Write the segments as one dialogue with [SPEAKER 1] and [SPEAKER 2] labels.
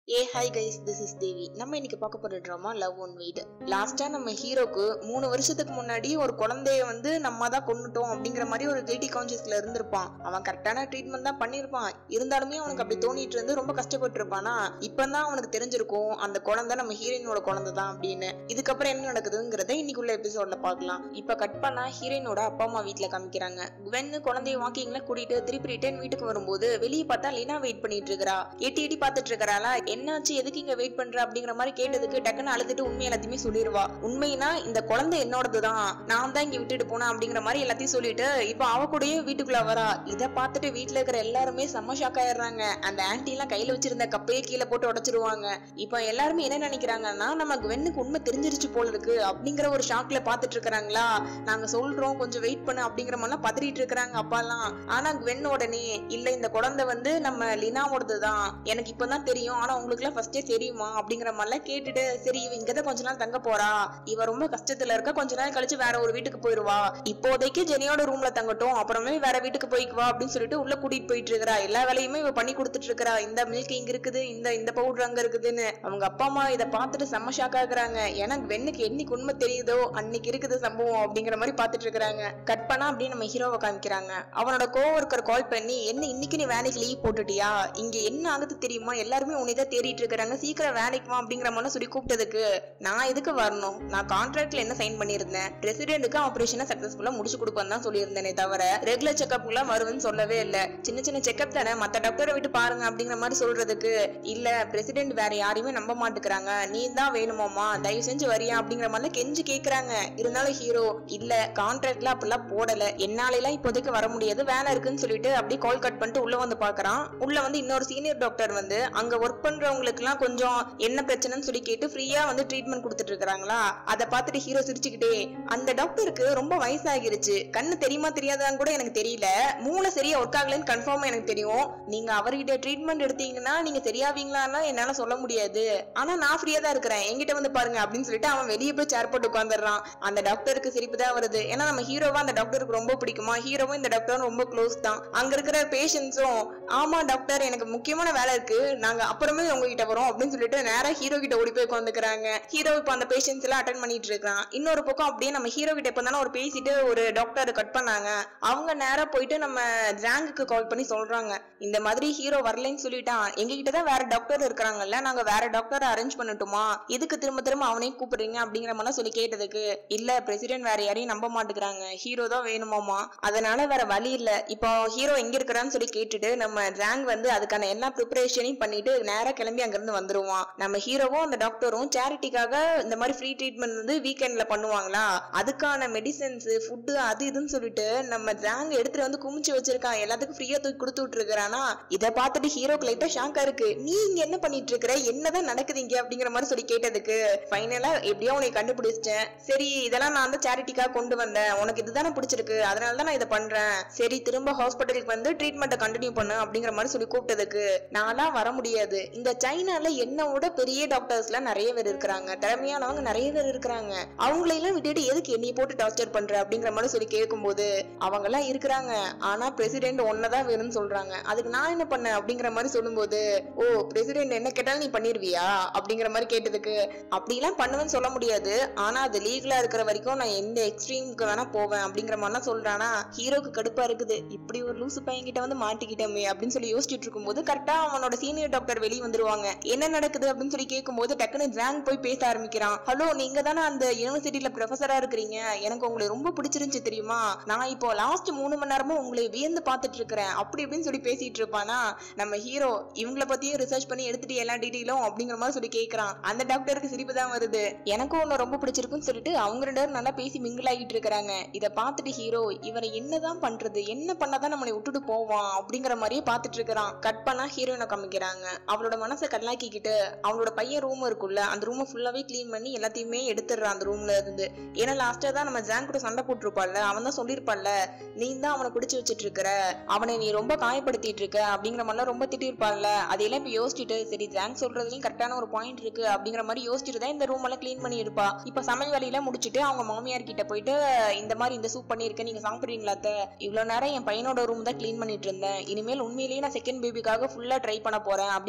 [SPEAKER 1] A hi guys this is Devi நம்ம இன்னைக்கு பார்க்க போற ட்ராமா லவ் ஒன் வெயிட் லாஸ்டா நம்ம ஹீரோக்கு மூணு வருஷத்துக்கு முன்னாடி ஒரு குழந்தைய வந்து நம்ம தான் கொண்டுட்டோம் அப்படிங்கிற மாதிரி ஒரு கில்ட்டி கான்சியஸ்ல இருந்திருப்பான் அவன் கரெக்டான ட்ரீட்மெண்ட் தான் பண்ணிருப்பான் இருந்தாலுமே அவனுக்கு அப்படி தோணிட்டு இருந்து ரொம்ப கஷ்டப்பட்டு இருப்பானா இப்பதான் அவனுக்கு தெரிஞ்சிருக்கும் அந்த குழந்தை நம்ம ஹீரோயினோட குழந்தை தான் அப்படின்னு இதுக்கப்புறம் என்ன நடக்குதுங்கிறத இன்னைக்குள்ள எபிசோட்ல பார்க்கலாம் இப்ப கட் பண்ணா ஹீரோயினோட அப்பா அம்மா வீட்ல காமிக்கிறாங்க குவென்னு குழந்தைய வாக்கிங்ல கூட்டிட்டு திருப்பி ரிட்டர்ன் வீட்டுக்கு வரும்போது வெளியே பார்த்தா லீனா வெயிட் பண்ணிட்டு இருக்கறா எட்டி எட்டி பார்த்துட்டு இருக்கறாளா என்னாச்சு எதுக்கு இங்க வெயிட் பண்ற அப்படிங்கிற மாதிரி கேட்டதுக்கு டக்குன்னு அழுதுட்டு உண்மை எல்லாத்தையுமே சொல்லிடுவா உண்மைனா இந்த குழந்தை என்னோடதுதான் நான் தான் இங்க விட்டுட்டு போனேன் அப்படிங்கிற மாதிரி எல்லாத்தையும் சொல்லிட்டு இப்ப அவ கூடயே வீட்டுக்குள்ள வரா இத பார்த்துட்டு வீட்டுல இருக்கிற எல்லாருமே செம்ம ஷாக் ஆயிடுறாங்க அந்த ஆன்டி எல்லாம் கையில வச்சிருந்த கப்பையே கீழே போட்டு உடைச்சிருவாங்க இப்ப எல்லாருமே என்ன நினைக்கிறாங்கன்னா நம்ம குவென்னுக்கு உண்மை தெரிஞ்சிருச்சு போல இருக்கு அப்படிங்கிற ஒரு ஷாக்ல பாத்துட்டு இருக்காங்களா நாங்க சொல்றோம் கொஞ்சம் வெயிட் பண்ணு அப்படிங்கிற மாதிரிலாம் பதறிட்டு இருக்காங்க அப்பாலாம் ஆனா குவென் உடனே இல்ல இந்த குழந்தை வந்து நம்ம லினாவோடது தான் எனக்கு இப்பதான் தெரியும் ஆனா உங்களுக்கு எல்லாம் ஃபர்ஸ்டே தெரியுமா அப்படிங்கிற மாதிரிலாம் கேட்டுட்டு சரி இவ இங்கதான் கொஞ்ச நாள் தங்க போறா இவ ரொம்ப கஷ்டத்துல இருக்க கொஞ்ச நாள் கழிச்சு வேற ஒரு வீட்டுக்கு போயிருவா இப்போதைக்கு ஜெனியோட ரூம்ல தங்கட்டும் அப்புறமே வேற வீட்டுக்கு போய்க்குவா அப்படின்னு சொல்லிட்டு உள்ள கூட்டிட்டு போயிட்டு இருக்கறா எல்லா வேலையுமே இவ பண்ணி கொடுத்துட்டு இருக்கறா இந்த மில்க் இங்க இருக்குது இந்த இந்த பவுடர் அங்க இருக்குதுன்னு அவங்க அப்பா அம்மா இத பார்த்துட்டு செம்ம ஷாக் ஆகுறாங்க எனக்கு வெண்ணுக்கு என்னைக்கு உண்மை தெரியுதோ அன்னைக்கு இருக்குது சம்பவம் அப்படிங்கிற மாதிரி பாத்துட்டு இருக்காங்க கட் பண்ணா அப்படியே நம்ம ஹீரோவை காமிக்கிறாங்க அவனோட கோவர்க்கர் கால் பண்ணி என்ன இன்னைக்கு நீ வேலைக்கு லீவ் போட்டுட்டியா இங்க என்ன ஆகுது தெரியுமா எல்லாருமே உன்னைதான் தேடிட்டு இருக்காங்க சீக்கிரம் வேலைக்கு வா அப்படிங்கிற மாதிரி சொல்லி கூப்பிட்டதுக்கு நான் எதுக்கு வரணும் நான் கான்ட்ராக்ட்ல என்ன சைன் பண்ணியிருந்தேன் பிரசிடென்ட்டுக்கு ஆபரேஷனை சக்சஸ்ஃபுல்லா முடிச்சு கொடுப்பேன் தான் சொல்லியிருந்தேனே தவிர ரெகுலர் செக்அப்லாம் வருவேன்னு சொல்லவே இல்ல சின்ன சின்ன செக்அப் தானே மத்த டாக்டரை விட்டு பாருங்க அப்படிங்கிற மாதிரி சொல்றதுக்கு இல்ல பிரசிடென்ட் வேற யாரையுமே நம்ப மாட்டுக்கிறாங்க நீ தான் வேணுமாமா தயவு செஞ்சு வரியா அப்படிங்கிற மாதிரி கெஞ்சு கேக்குறாங்க இருந்தாலும் ஹீரோ இல்ல கான்ட்ராக்ட்ல அப்படிலாம் போடல என்னால இப்போதைக்கு வர முடியாது வேலை இருக்குன்னு சொல்லிட்டு அப்படியே கால் கட் பண்ணிட்டு உள்ள வந்து பாக்குறான் உள்ள வந்து இன்னொரு சீனியர் டாக்டர் வந்து அங்க ஒர்க் பண்றவங்களுக்கு எல்லாம் கொஞ்சம் என்ன பிரச்சனைன்னு சொல்லி கேட்டு ஃப்ரீயா வந்து ட்ரீட்மெண்ட் கொடுத்துட்டு இருக்காங்களா அதை பார்த்துட்டு ஹீரோ சிரிச்சுக்கிட்டே அந்த டாக்டருக்கு ரொம்ப வயசாகிருச்சு கண்ணு தெரியுமா தெரியாதான்னு கூட எனக்கு தெரியல மூளை சரியா ஒர்க் ஆகலன்னு கன்ஃபார்மா எனக்கு தெரியும் நீங்க அவர்கிட்ட ட்ரீட்மெண்ட் எடுத்தீங்கன்னா நீங்க சரியாவீங்களான்னா என்னால சொல்ல முடியாது ஆனா நான் ஃப்ரீயா தான் இருக்கிறேன் என்கிட்ட வந்து பாருங்க அப்படின்னு சொல்லிட்டு அவன் வெளியே போய் சேர் போட்டு உட்காந்துடுறான் அந்த டாக்டருக்கு சிரிப்பு தான் வருது ஏன்னா நம்ம ஹீரோவா அந்த டாக்டருக்கு ரொம்ப பிடிக்குமா ஹீரோவும் இந்த டாக்டரும் ரொம்ப க்ளோஸ் தான் அங்க இருக்கிற பேஷண்ட்ஸும் ஆமா டாக்டர் எனக்கு முக்கியமான வேலை இருக்கு நாங்க அப்புறமே உங்ககிட்ட வரோம் அப்படின்னு சொல்லிட்டு நேரா ஹீரோ கிட்ட ஓடி போய் உட்காந்துக்கிறாங்க ஹீரோ இப்போ அந்த பேஷண்ட்ஸ் எல்லாம் அட்டன் பண்ணிட்டு இருக்கான் இன்னொரு பக்கம் அப்படியே நம்ம ஹீரோ கிட்ட இப்போ தானே ஒரு பேசிட்டு ஒரு டாக்டர் கட் பண்ணாங்க அவங்க நேரா போயிட்டு நம்ம ஜாங்குக்கு கால் பண்ணி சொல்றாங்க இந்த மாதிரி ஹீரோ வரலைன்னு சொல்லிட்டான் எங்ககிட்ட தான் வேற டாக்டர் இருக்கிறாங்கல்ல நாங்க வேற டாக்டர் அரேஞ்ச் பண்ணட்டுமா எதுக்கு திரும்ப திரும்ப அவனையும் கூப்பிடுறீங்க அப்படிங்கிற மாதிரி சொல்லி கேட்டதுக்கு இல்ல பிரசிடென்ட் வேற யாரையும் நம்ப மாட்டேங்கிறாங்க ஹீரோ தான் வேணுமாமா அதனால வேற வழி இல்ல இப்போ ஹீரோ எங்க இருக்கிறான்னு சொல்லி கேட்டுட்டு நம்ம ஜாங் வந்து அதுக்கான எல்லா ப்ரிப்பரேஷனையும் பண்ணிட்டு நேரா கிளம்பி அங்கிருந்து வந்துருவான் நம்ம ஹீரோவும் அந்த டாக்டரும் சேரிட்டிக்காக இந்த மாதிரி ஃப்ரீ ட்ரீட்மெண்ட் வந்து வீக்கெண்ட்ல பண்ணுவாங்களா அதுக்கான மெடிசன்ஸ் ஃபுட்டு அது இதுன்னு சொல்லிட்டு நம்ம ஜாங் எடுத்துட்டு வந்து குமிச்சு வச்சிருக்கான் எல்லாத்துக்கும் ஃப்ரீயா தூக்கி கொடுத்து விட்டுருக்கானா இதை பார்த்துட்டு ஹீரோக்கு லைட்டா ஷாக்கா இருக்கு நீ இங்க என்ன பண்ணிட்டு இருக்கிற என்னதான் நடக்குது இங்க அப்படிங்கிற மாதிரி சொல்லி கேட்டதுக்கு ஃபைனலா எப்படியோ உனக்கு கண்டுபிடிச்சிட்டேன் சரி இதெல்லாம் நான் வந்து சேரிட்டிக்காக கொண்டு வந்தேன் உனக்கு இதுதானே பிடிச்சிருக்கு அதனால தான் நான் இதை பண்றேன் சரி திரும்ப ஹாஸ்பிட்டலுக்கு வந்து ட்ரீட்மெண்ட்டை கண்டினியூ பண்ணு அப்படிங்கிற மாதிரி சொல்லி கூப்பிட்டதுக்கு நான்லாம் வர முடியாது இந்த சைனால என்னோட பெரிய டாக்டர்ஸ்ல நிறைய பேர் இருக்கிறாங்க திறமையானவங்க நிறைய பேர் இருக்கிறாங்க அவங்களையெல்லாம் விட்டுட்டு எதுக்கு என்னைய போட்டு டார்ச்சர் பண்ற அப்படிங்கிற மாதிரி சொல்லி கேட்கும்போது அவங்க எல்லாம் இருக்கிறாங்க ஆனா பிரசிடென்ட் ஒன்னதான் வேணும்னு சொல்றாங்க அதுக்கு நான் என்ன பண்ணேன் அப்படிங்கிற மாதிரி சொல்லும்போது ஓ பிரசிடென்ட் என்ன கேட்டாலும் நீ பண்ணிருவியா அப்படிங்கிற மாதிரி கேட்டதுக்கு அப்படிலாம் பண்ணுவேன்னு சொல்ல முடியாது ஆனா அது லீகலா இருக்கிற வரைக்கும் நான் எந்த எக்ஸ்ட்ரீமுக்கு வேணா போவேன் அப்படிங்கிற மாதிரிலாம் சொல்றானா ஹீரோக்கு கடுப்பா இருக்குது இப்படி ஒரு லூசு பையன் கிட்ட வந்து மாட்டிக்கிட்டோமே அப்படின்னு சொல்லி யோசிச்சுட்டு இருக்கும்போது கரெக்டா அவனோட சீனியர் டாக்டர் வெளியே வந்துருவாங்க என்ன நடக்குது அப்படின்னு சொல்லி கேட்கும்போது டக்குன்னு ஜாங் போய் பேச ஆரம்பிக்கிறான் ஹலோ நீங்க தானே அந்த யூனிவர்சிட்டியில ப்ரொஃபஸரா இருக்கிறீங்க எனக்கு உங்களை ரொம்ப பிடிச்சிருந்துச்சு தெரியுமா நான் இப்போ லாஸ்ட் மூணு மணி நேரமா உங்களை வியந்து பார்த்துட்டு இருக்கிறேன் அப்படி இப்படின்னு சொல்லி பேசிட்டு இருப்பானா நம்ம ஹீரோ இவங்கள பத்தியே ரிசர்ச் பண்ணி எடுத்துட்டு எல்லா டீட்டெயிலும் அப்படிங்கிற மாதிரி சொல்லி கேட்கறான் அந்த டாக்டருக்கு சிரிப்பு தான் வருது எனக்கும் உன்னை ரொம்ப பிடிச்சிருக்குன்னு சொல்லிட்டு அவங்க ரெண்டு பேரும் நல்லா பேசி மிங்கிள் ஆகிட்டு இருக்கிறாங்க இதை பார்த்துட்டு ஹீரோ இவரை என்னதான் பண்றது என்ன பண்ணாதான் நம்மளை விட்டுட்டு போவான் அப்படிங்கிற மாதிரியே பார்த்துட்டு இருக்கிறான் கட் பண்ணா ஹீரோயினை காமிக்கிறாங்க அவளோட மனசை கல்லாக்கிக்கிட்டு அவளோட பையன் ரூம் இருக்குல்ல அந்த ரூமை ஃபுல்லாவே க்ளீன் பண்ணி எல்லாத்தையுமே எடுத்துடுறான் அந்த ரூம்ல இருந்து ஏன்னா லாஸ்டா தான் நம்ம ஜாங் கூட சண்டை போட்டிருப்பாள்ல அவன் தான் சொல்லியிருப்பாள்ல நீ தான் அவனை பிடிச்சு வச்சிட்டு இருக்கிற அவனை நீ ரொம்ப காயப்படுத்திட்டு இருக்க அப்படிங்கிற மாதிரிலாம் ரொம்ப திட்டிருப்பாள்ல அதையெல்லாம் இப்ப யோசிச்சுட்டு சரி ஜாங் சொல்றதுலயும் கரெக்டான ஒரு பாயிண்ட் இருக்கு அப்படிங்கிற மாதிரி யோசிச்சுட்டு தான் இந்த ரூம் எல்லாம் க்ளீன் பண்ணி இருப்பா இப்ப சமையல் வேலையெல்லாம் முடிச்சுட்டு அவங்க மாமியார் கிட்ட போயிட்டு இந்த மாதிரி இந்த சூப் பண்ணிருக்கேன் நீங்க சாப்பிடுறீங்களா அத்தை இவ்வளவு நேரம் என் பையனோட ரூம் தான் க்ளீன் பண்ணிட்டு இருந்தேன் இனிமேல் உண்மையிலேயே நான் செகண்ட் பேபிக்காக ஃபுல்லா ட்ரை பண்ண போறேன் அப்படிங்கிற மாதிரி சொல்லிட்டு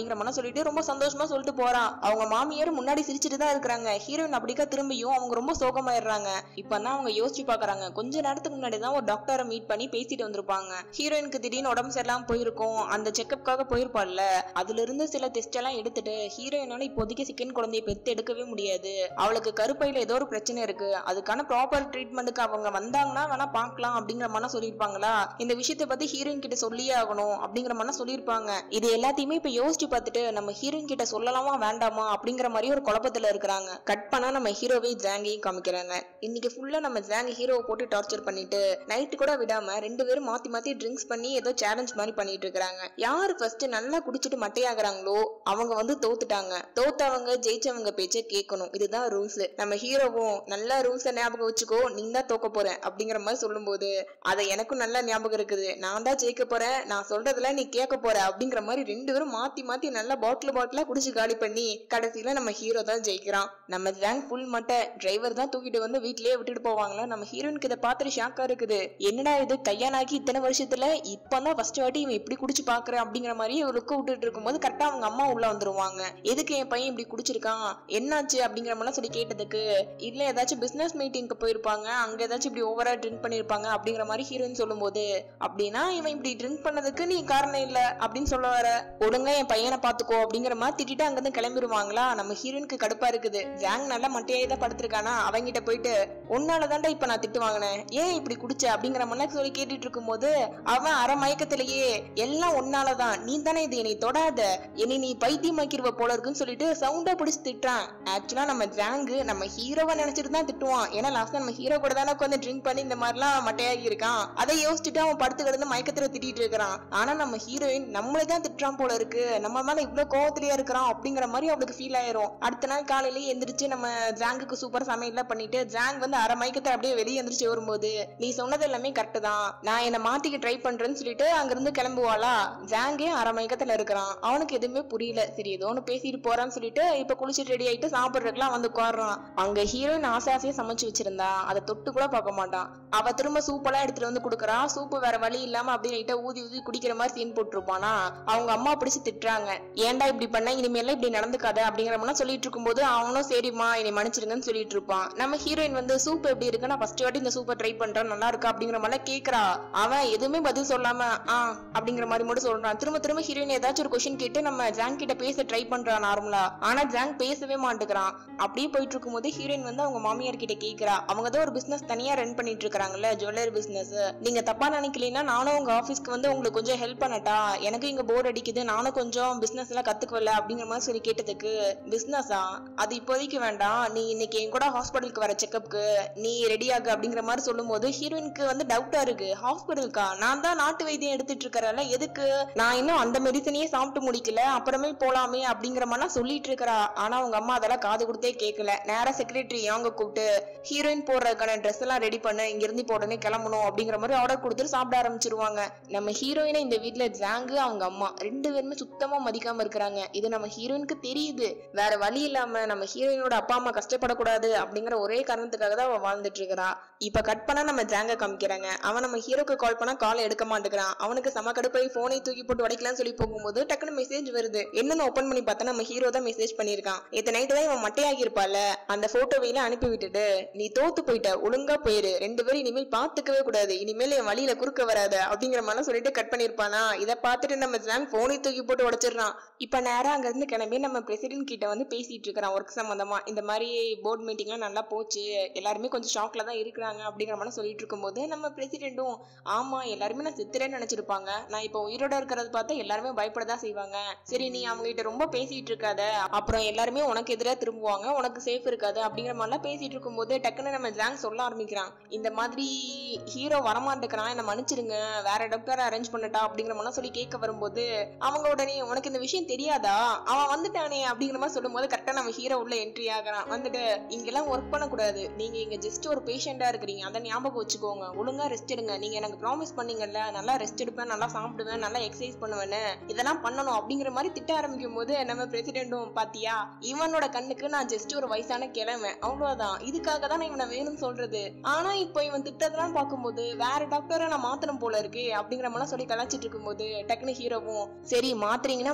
[SPEAKER 1] சொல்லிட்டு ரொம்ப சந்தோஷமா சொல்லிட்டு போறா அவங்க மாமியார் முன்னாடி சிரிச்சிட்டு தான் இருக்கிறாங்க ஹீரோயின் அப்படிக்கா திரும்பியும் அவங்க ரொம்ப சோகமாயிடுறாங்க இப்பதான் அவங்க யோசிச்சு பாக்குறாங்க கொஞ்ச நேரத்துக்கு முன்னாடி தான் ஒரு டாக்டரை மீட் பண்ணி பேசிட்டு வந்திருப்பாங்க ஹீரோயினுக்கு திடீர்னு உடம்பு சரியில்லாம போயிருக்கும் அந்த செக்கப்காக போயிருப்பாள்ல அதுல இருந்து சில டெஸ்ட் எல்லாம் எடுத்துட்டு ஹீரோயினால இப்போதைக்கு செகண்ட் குழந்தைய பெத்து எடுக்கவே முடியாது அவளுக்கு கருப்பையில ஏதோ ஒரு பிரச்சனை இருக்கு அதுக்கான ப்ராப்பர் ட்ரீட்மெண்ட்டுக்கு அவங்க வந்தாங்கன்னா வேணா பார்க்கலாம் அப்படிங்கிற மாதிரி சொல்லியிருப்பாங்களா இந்த விஷயத்தை பத்தி ஹீரோயின் கிட்ட சொல்லியே ஆகணும் அப்படிங்கிற மாதிரி சொல்லியிருப்பாங்க இது எல்லாத்தையுமே இப்ப யோசிச்சு பார்த்துட்டு நம்ம ஹீரோயின் கிட்ட சொல்லலாமா வேண்டாமா அப்படிங்கிற மாதிரி ஒரு குழப்பத்துல இருக்கிறாங்க கட் பண்ணா நம்ம ஹீரோவை ஜாங்கையும் காமிக்கிறாங்க இன்னைக்கு ஃபுல்லா நம்ம ஜாங் ஹீரோவை போட்டு டார்ச்சர் பண்ணிட்டு நைட்டு கூட விடாம ரெண்டு பேரும் மாத்தி மாத்தி ட்ரிங்க்ஸ் பண்ணி ஏதோ சேலஞ்ச் மாதிரி பண்ணிட்டு இருக்காங்க யாரு ஃபர்ஸ்ட் நல்லா குடிச்சிட்டு மட்டையாகிறாங்களோ அவங்க வந்து தோத்துட்டாங்க தோத்தவங்க ஜெயிச்சவங்க பேச்ச கேட்கணும் இதுதான் ரூல்ஸ் நம்ம ஹீரோவும் நல்ல ரூல்ஸ ஞாபகம் வச்சுக்கோ நீ தான் தோக்க போற அப்படிங்கிற மாதிரி சொல்லும்போது அதை எனக்கும் நல்லா ஞாபகம் இருக்குது நான் தான் ஜெயிக்க போறேன் நான் சொல்றதுல நீ கேட்க போற அப்படிங்கிற மாதிரி ரெண்டு பேரும் மாத்தி மாத்தி நல்லா பாட்டில் பாட்டிலா குடிச்சு காலி பண்ணி கடைசியில நம்ம ஹீரோ தான் ஜெயிக்கிறான் நம்ம ரேங்க் ஃபுல் மட்டை டிரைவர் தான் தூக்கிட்டு வந்து வீட்லயே விட்டுட்டு போவாங்களா நம்ம ஹீரோயினுக்கு இதை பார்த்துட்டு ஷாக்கா இருக்குது என்னடா இது கையானாக்கி இத்தனை வருஷத்துல இப்பதான் ஃபர்ஸ்ட் வாட்டி இவன் இப்படி குடிச்சு பாக்குறேன் அப்படிங்கிற மாதிரி ஒரு லுக்க விட்டுட்டு இருக்கும்போது கரெக்டா அவங்க அம்மா உள்ள வந்துருவாங்க எதுக்கு என் பையன் இப்படி குடிச்சிருக்கான் என்னாச்சு அப்படிங்கிற மாதிரிலாம் சொல்லி கேட்டதுக்கு இல்ல ஏதாச்சும் பிசினஸ் மீட்டிங்க்கு போயிருப்பாங்க அங்க ஏதாச்சும் இப்படி ஓவரா ட்ரிங்க் பண்ணிருப்பாங்க அப்படிங்கிற மாதிரி ஹீரோயின் சொல்லும்போது அப்படின்னா இவன் இப்படி ட்ரிங்க் பண்ணதுக்கு நீ காரணம் இல்ல அப்படின்னு சொல்ல வர ஒழுங்கா என் பையனை பாத்துக்கோ அப்படிங்கிற மாதிரி திட்டிட்டு அங்கிருந்து கிளம்பிடுவாங்களா நம்ம ஹீரோயினுக்கு கடுப்பா இருக்குது ஜாங் நல்லா மட்டையாயே தான் படுத்திருக்கானா அவங்கிட்ட போயிட்டு உன்னால தாண்டா இப்ப நான் திட்டு வாங்கினேன் ஏன் இப்படி குடிச்ச அப்படிங்கிற மாதிரி சொல்லி கேட்டுட்டு இருக்கும்போது அவன் அரை மயக்கத்திலேயே எல்லாம் உன்னாலதான் நீ தானே இது என்னை தொடாத என்னை நீ பைத்தியமாக்கிருவ போல இருக்குன்னு சொல்லிட்டு சவுண்டா பிடிச்சு திட்டுறான் ஆக்சுவலா நம்ம ஜாங்கு நம்ம ஹீரோவை நினைச்சிட்டு தான் திட்டுவான் ஏன்னா லாஸ்ட் நம்ம ஹீரோ கூட தானே உட்காந்து ட்ரிங்க் பண்ணி இந்த மாதிரிலாம் மட்டையாகி இருக்கான் அதை யோசிச்சுட்டு அவன் படுத்து கிடந்து மயக்கத்துல திட்டிட்டு இருக்கிறான் ஆனா நம்ம ஹீரோயின் நம்மளே தான் திட்டுறான் போல இருக்கு நம்ம மேல இவ்வளவு கோவத்திலேயே இருக்கிறான் அப்படிங்கிற மாதிரி அவளுக்கு ஃபீல் ஆயிரும் அடுத்த நாள் காலையிலேயே எந்திரிச்சு நம்ம ஜாங்குக்கு சூப்பர் சமையல்லாம் பண்ணிட்டு ஜாங் வந்து அரை மயக்கத்தை அப்படியே வெளியே எந்திரிச்சு வரும்போது நீ சொன்னது எல்லாமே கரெக்ட் தான் நான் என்ன மாத்திக்க ட்ரை பண்றேன்னு சொல்லிட்டு அங்கிருந்து கிளம்புவாளா ஜாங்கே அரை மயக்கத்துல இருக்கிறான் அவனுக்கு எதுவுமே புரியல சரி ஏதோ ஒன்று பேசிட்டு போறான்னு சொல்லிட்டு இப்ப குளிச்சுட்டு ரெடி ஆயிட்டு சாப்பிடுறதுக்குலாம் வந்து உட்காடுறான் அங்க ஹீரோயின் ஆசை ஆசையா சமைச்சு வச்சிருந்தா அதை தொட்டு கூட பார்க்க மாட்டான் அவ திரும்ப சூப்பெல்லாம் எடுத்துட்டு வந்து கொடுக்குறா சூப்பு வேற வழி இல்லாம அப்படியே லைட்டா ஊதி ஊதி குடிக்கிற மாதிரி சீன் போட்டிருப்பானா அவங்க அம்மா பிடிச்சு திட்டுறாங்க ஏன்டா இப்படி பண்ண இனிமேலாம் இப்படி நடந்துக்காத அப்படிங்கிற மாதிரி சொல்லிட்டு இருக்கும்போது அவனும் சரிம்மா என்னை மன்னிச்சிருங்கன்னு சொல்லிட்டு இருப்பான் நம்ம ஹீரோயின் வந்து சூப் எப்படி இருக்கு நான் ஃபர்ஸ்ட் வாட்டி இந்த சூப்பை ட்ரை பண்றேன் நல்லா இருக்கா அப்படிங்கிற மாதிரி கேக்குறா அவன் எதுவுமே பதில் சொல்லாம ஆ அப்படிங்கிற மாதிரி மட்டும் சொல்றான் திரும்ப திரும்ப ஹீரோயின் ஏதாச்சும் ஒரு கொஸ்டின் கேட்டு நம்ம ஜாங் கிட்ட பேச ட்ரை பண்றான் நார்மலா ஆனா ஜாங் பேசவே மாட்டேங்கிறான் அப்படியே போயிட்டு இருக்கும்போது ஹீரோயின் வந்து அவங்க மாமியார் கிட்ட கேக்குறா அவங்க தான் ஒரு பிசினஸ் தனியா ரன் பண்ணிட்டு இருக்காங்கல்ல ஜுவல்லரி பிசினஸ் நீங்க தப்பா நினைக்கலனா நானும் உங்க ஆபீஸ்க்கு வந்து உங்களுக்கு கொஞ்சம் ஹெல்ப் பண்ணட்டா எனக்கு இங்க போர் அடிக்குது நானும் கொஞ்சம் பிசினஸ் எல்லாம் கத்துக்கல அப்படிங்கிற மாதிரி சொல்லி கேட்டதுக்கு பிசினஸா அது இப்போதைக்கு வேண்டாம் நீ இன்னைக்கு என் கூட ஹாஸ்பிட்டலுக்கு வர செக்கப்க்கு நீ ரெடி ஆகு அப்படிங்கிற மாதிரி சொல்லும்போது ஹீரோயினுக்கு வந்து டவுட்டா இருக்கு ஹாஸ்பிட்டலுக்கா நான் தான் நாட்டு வைத்தியம் எடுத்துட்டு இருக்கறல எதுக்கு நான் இன்னும் அந்த மெடிசனையே சாப்பிட்டு முடிக்கல அப்புறமே போலாமே அப்படிங்கிற மாதிரிலாம் சொல்லிட்டு இருக்கறா ஆனா அவங்க அம்மா அதெல்லாம் காது கொடுத்தே கேட்கல நேரா செக்ரட்டரி அவங்க கூப்பிட்டு ஹீரோயின் போடுறதுக்கான ட்ரெஸ் எல்லாம் ரெடி பண்ணு இங்க இருந்து இப்போ உடனே கிளம்பணும் அப்படிங்கிற மாதிரி ஆர்டர் கொடுத்துட்டு சாப்பிட ஆரம்பிச்சிருவாங்க நம்ம ஹீரோயினை இந்த வீட்ல ஜாங்கு அவங்க அம்மா ரெண்டு பேருமே சுத்தமா மதிக்காம இருக்கிறாங்க இது நம்ம ஹீரோயினுக்கு தெரியுது வேற வழி இல்லாம நம்ம ஹீரோயினோட அப்பா அம்மா கஷ்டப்படக்கூடாது அப்படிங்கிற ஒரே காரணத்துக்காக தான் அவ வாழ்ந்துட்டு இருக்கிறா இப்ப கட் பண்ணா நம்ம ஜாங்க காமிக்கிறாங்க அவன் நம்ம ஹீரோக்கு கால் பண்ணா கால் எடுக்க மாட்டேங்கிறான் அவனுக்கு சம கடுப்பாய் போனை தூக்கி போட்டு உடைக்கலாம்னு சொல்லி போகும்போது டக்குனு மெசேஜ் வருது என்னன்னு ஓபன் பண்ணி பார்த்தா நம்ம ஹீரோ தான் மெசேஜ் பண்ணிருக்கான் இத்த நைட்டு தான் இவன் மட்டையாகி இருப்பால அந்த போட்டோவையில அனுப்பி விட்டுட்டு நீ தோத்து போயிட்ட ஒழுங்கா போயிரு ரெண்டு பேரும் இனிமேல் பாத்துக்கவே கூடாது இனிமேல் என் வழியில குறுக்க வராத அப்படிங்கிற மாதிரிலாம் சொல்லிட்டு கட் பண்ணிருப்பானா இதை பார்த்துட்டு நம்ம ஜாங் போனை தூக்கி போட்டு உடைச்சிடுறான் இப்ப நேரா அங்க இருந்து கிளம்பி நம்ம பிரசிடென்ட் கிட்ட வந்து பேசிட்டு இருக்கிறான் ஒர்க் சம்பந்தமா இந்த மாதிரி போர்ட் மீட்டிங்லாம் நல்லா போச்சு எல்லாருமே கொஞ்சம் ஷாக்ல தான் இருக்கிறாங்க அப்படிங்கிற மாதிரி சொல்லிட்டு இருக்கும்போது நம்ம பிரசிடென்ட்டும் ஆமா எல்லாருமே நான் செத்துறேன்னு நினைச்சிருப்பாங்க நான் இப்போ உயிரோட இருக்கிறத பார்த்தா எல்லாருமே பயப்படதான் செய்வாங்க சரி நீ அவங்க கிட்ட ரொம்ப பேசிட்டு இருக்காத அப்புறம் எல்லாருமே உனக்கு எதிராக திரும்புவாங்க உனக்கு சேஃப் இருக்காது அப்படிங்கிற மாதிரிலாம் பேசிட்டு இருக்கும்போது டக்குன்னு நம்ம ஜாங் சொல்ல ஆரம்பிக்கிறான் இந்த மாதிரி ஹீரோ வரமாட்டேங்கிறான் என்ன மன்னிச்சிருங்க வேற டாக்டர் அரேஞ்ச் பண்ணட்டா அப்படிங்கிற மாதிரிலாம் சொல்லி கேட்க வரும்போது அவங்க உடனே உனக்கு இந்த விஷயம் தெரியாதா அவன் வந்துட்டானே அப்படிங்கிற மாதிரி சொல்லும்போது கரெக்டா நம்ம ஹீரோ உள்ள என்ட்ரி ஆகிறான் வந்துட்டு இங்கெல்லாம் ஒர்க் பண்ணக்கூடாது நீங்க இங்க ஜஸ்ட் ஒரு பேஷண்டா இருக்கிறீங்க அதை ஞாபகம் வச்சுக்கோங்க ஒழுங்கா ரெஸ்ட் எடுங்க நீங்க எனக்கு ப்ராமிஸ் பண்ணீங்கல்ல நல்லா ரெஸ்ட் எடுப்பேன் நல்லா சாப்பிடுவேன் நல்லா எக்ஸசைஸ் பண்ணுவேன்னு இதெல்லாம் பண்ணணும் அப்படிங்கிற மாதிரி திட்ட ஆரம்பிக்கும் போது நம்ம பிரசிடென்ட்டும் பாத்தியா இவனோட கண்ணுக்கு நான் ஜஸ்ட் ஒரு வயசான கிழமை அவ்வளவுதான் இதுக்காக தான் நான் இவனை வேணும்னு சொல்றது ஆனா இப்போ இவன் திட்டதெல்லாம் பார்க்கும்போது வேற டாக்டரை நான் மாத்தணும் போல இருக்கு அப்படிங்கிற மாதிரிலாம் சொல்லி கலாச்சிட்டு இருக்கும்போது டக்குனு ஹீரோவும் சரி மாத்துறீங்கன்னா மாத்துங்க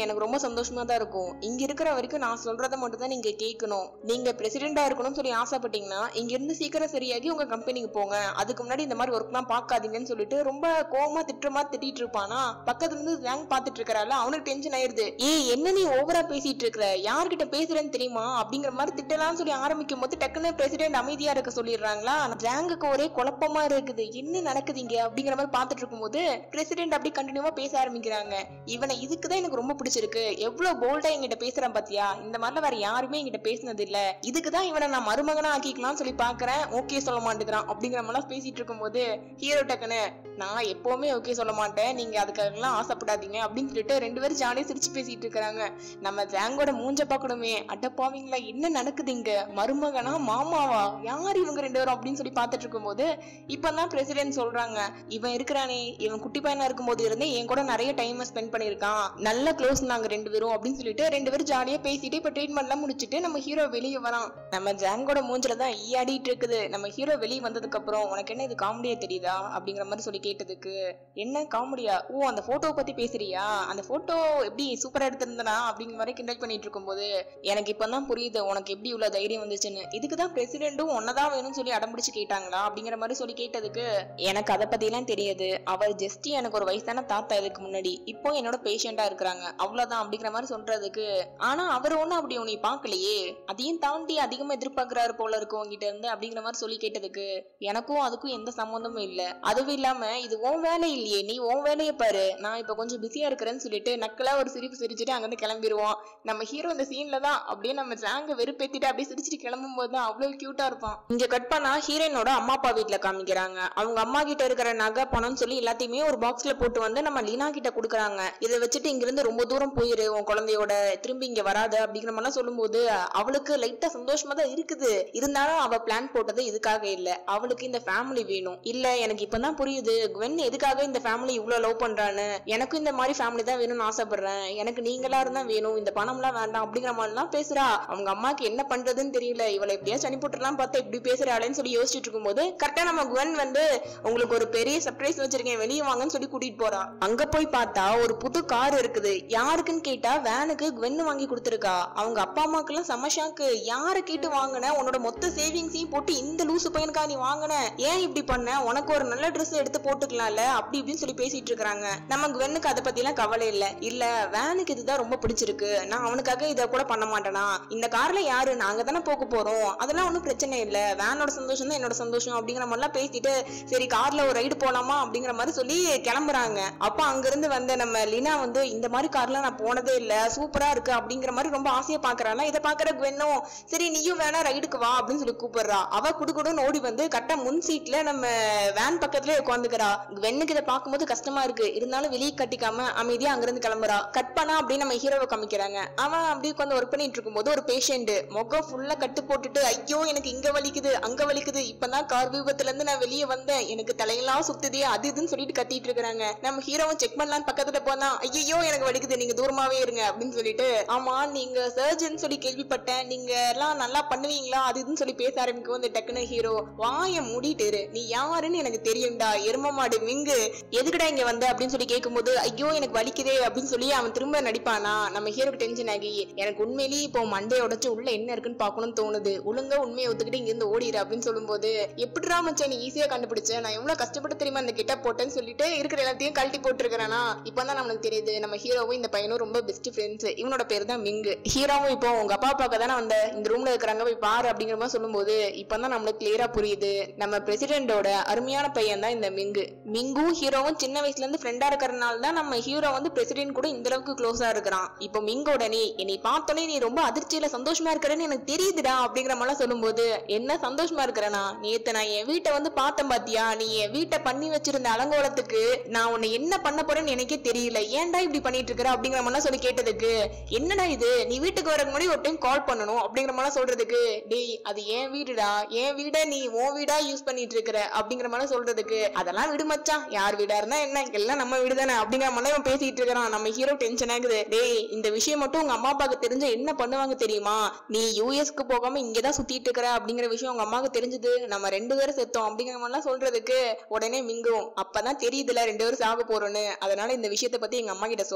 [SPEAKER 1] எனக்கு ரொம்ப சந்தோஷமா தான் இருக்கும் இங்க இருக்கிற வரைக்கும் நான் சொல்றத மட்டும் தான் நீங்க கேட்கணும் நீங்க பிரசிடென்டா இருக்கணும்னு சொல்லி ஆசைப்பட்டீங்கன்னா இங்க இருந்து சீக்கிரம் சரியாகி உங்க கம்பெனிக்கு போங்க அதுக்கு முன்னாடி இந்த மாதிரி ஒர்க்லாம் பார்க்காதீங்கன்னு சொல்லிட்டு ரொம்ப கோவமா திட்டுற மாதிரி திட்டிட்டு இருப்பானா பக்கத்துல இருந்து ரேங்க் பாத்துட்டு இருக்கறால அவனுக்கு டென்ஷன் ஆயிருது ஏய் என்ன நீ ஓவரா பேசிட்டு இருக்கிற யார்கிட்ட பேசுறேன்னு தெரியுமா அப்படிங்கிற மாதிரி திட்டலாம்னு சொல்லி ஆரம்பிக்கும் போது டக்குன்னு பிரசிடென்ட் அமைதியா இருக்க சொல்லிடுறாங்களா ரேங்குக்கு ஒரே குழப்பமா இருக்குது என்ன நடக்குது இங்க அப்படிங்கிற மாதிரி பாத்துட்டு இருக்கும்போது பிரசிடென்ட் அப்படி கண்டினியூவா பேச ஆரம்பிக்கிறாங்க இவனை இதுக்குதான் எனக்கு ரொம்ப பிடிச்சிருக்கு எவ்வளவு போல்டா என்கிட்ட பேசுறான் பாத்தியா இந்த மாதிரிலாம் வேற யாருமே என்கிட்ட பேசினது இல்ல இதுக்குதான் இவனை நான் மருமகனா ஆக்கிக்கலாம்னு சொல்லி பாக்குறேன் ஓகே சொல்ல மாட்டேங்கிறான் அப்படிங்கிற மாதிரிலாம் பேசிட்டு இருக்கும்போது ஹீரோ டக்குன்னு நான் எப்பவுமே ஓகே சொல்ல மாட்டேன் நீங்க அதுக்காகலாம் ஆசைப்படாதீங்க அப்படின்னு சொல்லிட்டு ரெண்டு பேரும் ஜாலியா சிரிச்சு பேசிட்டு இருக்காங்க நம்ம ஜாங்கோட மூஞ்ச பார்க்கணுமே அட்டப்பாவீங்களா என்ன நடக்குது இங்க மருமகனா மாமாவா யார் இவங்க ரெண்டு பேரும் அப்படின்னு சொல்லி பார்த்துட்டு இருக்கும்போது இப்பதான் பிரசிடென்ட் சொல்றாங்க இவன் இருக்கிறானே இவன் குட்டி பையனா இருக்கும்போது இருந்தே என் கூட நிறைய டைம் ஸ்பெண்ட் பண்ணிருக்கான் நல்ல க்ளோஸ் நாங்க ரெண்டு பேரும் அப்படின்னு சொல்லிட்டு ரெண்டு பேரும் ஜாலியா பேசிட்டு இப்ப ட்ரீட்மெண்ட்லாம் முடிச்சிட்டு நம்ம ஹீரோ வெளியே வரான் நம்ம ஜாங்கோட மூஞ்சில தான் ஈயாடிட்டு இருக்குது நம்ம ஹீரோ வெளியே வந்ததுக்கு அப்புறம் உனக்கு என்ன இது காமெடியா தெரியுதா அப்படிங்கிற மாதிரி சொல்லி கேட்டதுக்கு என்ன காமெடியா ஓ அந்த போட்டோவை பத்தி பேசுறியா அந்த போட்டோ எப்படி சூப்பரா எடுத்திருந்தனா அப்படிங்கிற மாதிரி கிண்டல் பண்ணிட்டு இருக்கும்போது எனக்கு இப்பதான் புரியுது உனக்கு எப்படி இவ்வளவு தைரியம் வந்துச்சுன்னு இதுக்கு தான் பிரசிடென்ட்டும் ஒன்னதான் வேணும்னு சொல்லி அடம்பிடிச்சு கேட்டாங்களா அப்படிங்கிற மாதிரி சொல்லி கேட்டதுக்கு எனக்கு அதை பத்தி எல்லாம் தெரியாது அவர் ஜஸ்ட் எனக்கு ஒரு வயசான தாத்தா இதுக்கு முன்னாடி இப்போ என்னோட பேஷண்டா இருக்கிறாங்க அவ்வளவுதான் அப்படிங்கிற மாதிரி சொல்றதுக்கு ஆனா அவர் ஒண்ணும் அப்படி உன்னை பார்க்கலையே அதையும் தாண்டி அதிகமா எதிர்பார்க்கறாரு போல இருக்கு உங்ககிட்ட இருந்து அப்படிங்கிற மாதிரி சொல்லி கேட்டதுக்கு எனக்கும் அதுக்கும் எந்த சம்மந்தமும் இல்ல அதுவும் இல்லாம இது உன் வேலை இல்லையே நீ உன் வேலையை பாரு நான் இப்ப கொஞ்சம் பிஸியா இருக்கிறேன்னு சொல்லிட்டு நக்கலா ஒரு சிரிப்பு சிரிச்சுட்டு அங்கிருந்து கிளம்பிடுவான் நம்ம ஹீரோ இந்த சீன்ல தான் அப்படியே நம்ம ஜாங்க வெறுப்பேத்திட்டு அப்படியே சிரிச்சுட்டு கிளம்பும் போது தான் அவ்வளவு கியூட்டா இருப்பான் இங்க கட் பண்ணா ஹீரோயினோட அம்மா அப்பா வீட்டுல காமிக்கிறாங்க அவங்க அம்மா கிட்ட இருக்கிற நகை பணம்னு சொல்லி எல்லாத்தையுமே ஒரு பாக்ஸ்ல போட்டு வந்து நம்ம லீனா கிட்ட கொடுக்குறாங்க இதை வச்சுட்டு இங்க இருந்து ரொம்ப தூரம் போயிரு உன் குழந்தையோட திரும்பி இங்க வராத அப்படிங்கிற மாதிரிலாம் சொல்லும்போது அவளுக்கு லைட்டா சந்தோஷமா தான் இருக்குது இருந்தாலும் அவ பிளான் போட்டது இதுக்காக இல்ல அவளுக்கு இந்த ஃபேமிலி வேணும் இல்ல எனக்கு இப்பதான் புரியுது குவென் எதுக்காக இந்த ஃபேமிலி இவ்வளவு லவ் பண்றான்னு எனக்கும் இந்த மாதிரி ஃபேமிலி தான் வேணும்னு ஆசைப்படுறேன் எனக்கு நீங்களா இருந்தா வேணும் இந்த பணம்லாம் வேண்டாம் அப்படிங்கிற மாதிரிலாம் பேசுறா அவங்க அம்மாக்கு என்ன பண்றதுன்னு தெரியல இவளை எப்படியா சனி போட்டுலாம் பார்த்தா இப்படி பேசுறாளேன்னு சொல்லி யோசிச்சுட்டு இருக்கும்போது கரெக்டா நம்ம குவென் வந்து உங்களுக்கு ஒரு பெரிய சர்ப்ரைஸ் வச்சிருக்கேன் வெளியே வாங்கன்னு சொல்லி கூட்டிட்டு போறா அங்க போய் பார்த்தா ஒரு புது கார் இருக்குது யாருக்குன்னு கேட்டா வேனுக்கு குவென் வாங்கி கொடுத்துருக்கா அவங்க அப்பா அம்மாக்கு எல்லாம் செம ஷாக்கு யார கேட்டு வாங்கின உன்னோட மொத்த சேவிங்ஸையும் போட்டு இந்த லூசு பையனுக்கா நீ வாங்கின ஏன் இப்படி பண்ண உனக்கு ஒரு நல்ல Dress எடுத்து போட்டுக்கலாம்ல அப்படி இப்படின்னு சொல்லி பேசிட்டு இருக்காங்க நம்ம குவென்னுக்கு அதை பத்தி எல்லாம் கவலை இல்ல இல்ல வேனுக்கு இதுதான் ரொம்ப பிடிச்சிருக்கு நான் அவனுக்காக இதை கூட பண்ண மாட்டேனா இந்த கார்ல யாரு நாங்க தானே போக போறோம் அதெல்லாம் ஒன்றும் பிரச்சனை இல்ல வேனோட சந்தோஷம் தான் என்னோட சந்தோஷம் அப்படிங்கிற மாதிரிலாம் பேசிட்டு சரி கார்ல ஒரு ரைடு போலாமா அப்படிங்கிற மாதிரி சொல்லி கிளம்புறாங்க அப்ப அங்கிருந்து வந்த நம்ம லீனா வந்து இந்த மாதிரி கார்லாம் நான் போனதே இல்ல சூப்பரா இருக்கு அப்படிங்கிற மாதிரி ரொம்ப ஆசையா பாக்குறாங்க இதை பாக்குற குவென்னும் சரி நீயும் வேணா ரைடுக்கு வா அப்படின்னு சொல்லி கூப்பிடுறா அவ குடுகுடுன்னு ஓடி வந்து கரெக்டா முன் சீட்ல நம்ம வேன் பக்கத்துலயே உட்காந்துக்கிறா வெண்ணுக்கு இதை பார்க்கும்போது கஷ்டமா இருக்கு இருந்தாலும் வெளியே கட்டிக்காம அமைதியா அங்கிருந்து கிளம்புறா கட் பண்ணா அப்படின்னு நம்ம ஹீரோவை காமிக்கிறாங்க அவன் அப்படியே உட்காந்து ஒர்க் பண்ணிட்டு இருக்கும்போது ஒரு பேஷண்ட் முகம் ஃபுல்லா கட்டு போட்டுட்டு ஐயோ எனக்கு இங்க வலிக்குது அங்க வலிக்குது இப்பதான் கார் விபத்துல இருந்து நான் வெளியே வந்தேன் எனக்கு தலையெல்லாம் சுத்துதே அது இதுன்னு சொல்லிட்டு கத்திட்டு இருக்காங்க நம்ம ஹீரோவும் செக் பண்ணலான்னு பக்கத்துல போனா ஐயோ எனக்கு வலிக்குது நீங்க தூரமாவே இருங்க அப்படின்னு சொல்லிட்டு ஆமா நீங்க சர்ஜன் சொல்லி கேள்விப்பட்டேன் நீங்க எல்லாம் நல்லா பண்ணுவீங்களா அது இதுன்னு சொல்லி பேச ஆரம்பிக்கும் இந்த டக்குனு ஹீரோ வாய மூடிட்டு இரு. நீ யாருன்னு எனக்கு தெரியும்டா எரும மாடு மிங்கு எதுக்குடா இங்க வந்த அப்படின்னு சொல்லி கேட்கும்போது ஐயோ எனக்கு வலிக்குதே அப்படின்னு சொல்லி அவன் திரும்ப நடிப்பானா நம்ம ஹீரோக்கு டென்ஷன் ஆகி எனக்கு உண்மையிலேயே இப்போ மண்டையை உடைச்சு உள்ள என்ன இருக்குன்னு பார்க்கணும்னு தோணுது ஒழுங்கா உண்மையை ஒத்துக்கிட்டு இங்க இருந்து ஓடிடு அப்படின்னு சொல்லும்போது எப்படிடா மச்சான் நீ ஈஸியா கண்டுபிடிச்ச நான் எவ்வளவு கஷ்டப்பட்டு தெரியுமா இந்த கிட்ட போட்டேன்னு சொல்லிட்டு இருக்கிற எல்லாத்தையும் கழட்டி போட்டுருக்கானா இப்பதான் நம்மளுக்கு தெரியுது நம்ம ஹீரோவும் இந்த பையனும் ரொம்ப பெஸ்ட் ஃப்ரெண்ட்ஸ் இவனோட பேர் தான் மிங்கு ஹீரோவும் இப்போ உங்க அப்பா பார்க்க தானே வந்த இந்த ரூம்ல இருக்கிறாங்க போய் பாரு அப்படிங்கிற மாதிரி சொல்லும்போது இப்பதான் நம்மளுக்கு கிளியரா புரியுது நம்ம பிரசிடென்டோட அருமையான பையன் தான் இந்த மிங்கு மிங்கும் ஹீரோவும் சின்ன வயசுல இருந்து ஃப்ரெண்டா இருக்கிறனால தான் நம்ம ஹீரோ வந்து பிரசிடென்ட் கூட இந்த அளவுக்கு க்ளோஸா இருக்கிறான் இப்போ மிங்கோட நீ என்னை பார்த்தோன்னே நீ ரொம்ப அதிர்ச்சியில சந்தோஷமா இருக்கிறேன்னு எனக்கு தெரியுதுடா அப்படிங்கிற மாதிரிலாம் சொல்லும்போது என்ன சந்தோஷமா இருக்கிறனா நேத்து நான் என் வீட்டை வந்து பார்த்தேன் பாத்தியா நீ என் வீட்டை பண்ணி வச்சிருந்த அலங்கோலத்துக்கு நான் உன்னை என்ன பண்ண போறேன்னு எனக்கே தெரியல ஏன்டா இப்படி பண்ணிட்டு இருக்கிற அப்படிங்கிற மாதிரிலாம் சொல்லி கேட்டதுக்கு என்னடா இது நீ வீட்டுக்கு வரக்கு முன்னாடி ஒரு டைம் கால் பண்ணணும் அப்படிங்கிற மாதிரிலாம் சொல்றதுக்கு டேய் அது என் வீடுடா என் வீட நீ உன் வீடா யூஸ் பண்ணிட்டு இருக்கிற அப்படிங்கிற மாதிரி சொல்றதுக்கு அதெல்லாம் விடு மச்சான் யார் வீடா இருந்தா என்ன எல்லாம் நம்ம வீடு தானே அப்படிங்கிற மாதிரி இவன் பேசிட்டு இருக்கிறான் நம்ம ஹீரோ டென்ஷன் ஆகுது டேய் இந்த விஷயம் மட்டும் உங்க அம்மா அப்பாவுக்கு தெரிஞ்ச என்ன பண்ணுவாங்க தெரியுமா நீ யூஎஸ்க்கு போகாம இங்கதான் சுத்திட்டு இருக்கிற அப்படிங்கிற விஷயம் உங்க அம்மாவுக்கு தெரிஞ்சது நம்ம ரெண்டு பேரும் செத்தோம் அப்படிங்கிற மாதிரிலாம் சொல்றதுக்கு உடனே மிங்கும் அப்பதான் தெரியுதுல ரெண்டு பேரும் சாக போறோம்னு அதனால இந்த விஷயத்தை பத்தி எங்க அம்மா கிட்ட சொல்லாத